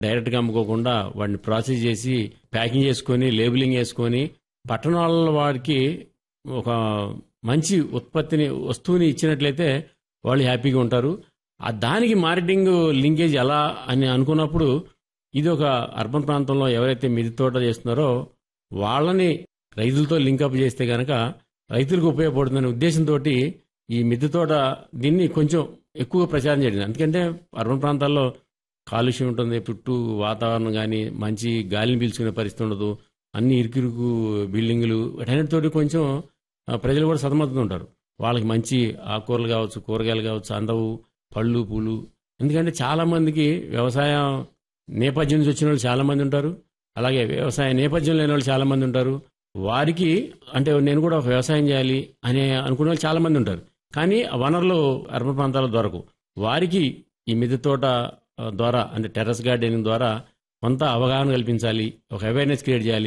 డైరెక్ట్గా అమ్ముకోకుండా వాటిని ప్రాసెస్ చేసి ప్యాకింగ్ చేసుకొని లేబులింగ్ చేసుకొని పట్టణాల వాడికి ఒక మంచి ఉత్పత్తిని వస్తువుని ఇచ్చినట్లయితే వాళ్ళు హ్యాపీగా ఉంటారు ఆ దానికి మార్కెటింగ్ లింకేజ్ ఎలా అని అనుకున్నప్పుడు ఇది ఒక అర్బన్ ప్రాంతంలో ఎవరైతే మిది తోట చేస్తున్నారో వాళ్ళని రైతులతో లింకప్ చేస్తే గనక రైతులకు ఉపయోగపడుతుందనే ఉద్దేశంతో ఈ మిద్దె తోట దీన్ని కొంచెం ఎక్కువ ప్రచారం చేయడం ఎందుకంటే అర్బన్ ప్రాంతాల్లో కాలుష్యం ఉంటుంది చుట్టూ వాతావరణం కానీ మంచి గాలిని పీల్చుకునే పరిస్థితి ఉండదు అన్ని ఇరుకిరుకు బిల్డింగులు వీటన్నిటితోటి కొంచెం ఆ, ప్రజలు కూడా సతమతులు ఉంటారు వాళ్ళకి మంచి ఆకుకూరలు కావచ్చు కూరగాయలు కావచ్చు అందవు పళ్ళు పూలు ఎందుకంటే చాలా మందికి వ్యవసాయం నేపథ్యం నుంచి వచ్చిన వాళ్ళు చాలా మంది ఉంటారు అలాగే వ్యవసాయ నేపథ్యం లేని వాళ్ళు చాలా మంది ఉంటారు వారికి అంటే నేను కూడా ఒక వ్యవసాయం చేయాలి అనే అనుకునే వాళ్ళు చాలా మంది ఉంటారు కానీ ఆ వనరులు అర్బన్ ప్రాంతాల దొరకు వారికి ఈ మిద్దె తోట ఆ, ద్వారా అంటే టెర్రస్ గార్డెనింగ్ ద్వారా కొంత అవగాహన కల్పించాలి ఒక అవేర్నెస్ క్రియేట్ చేయాలి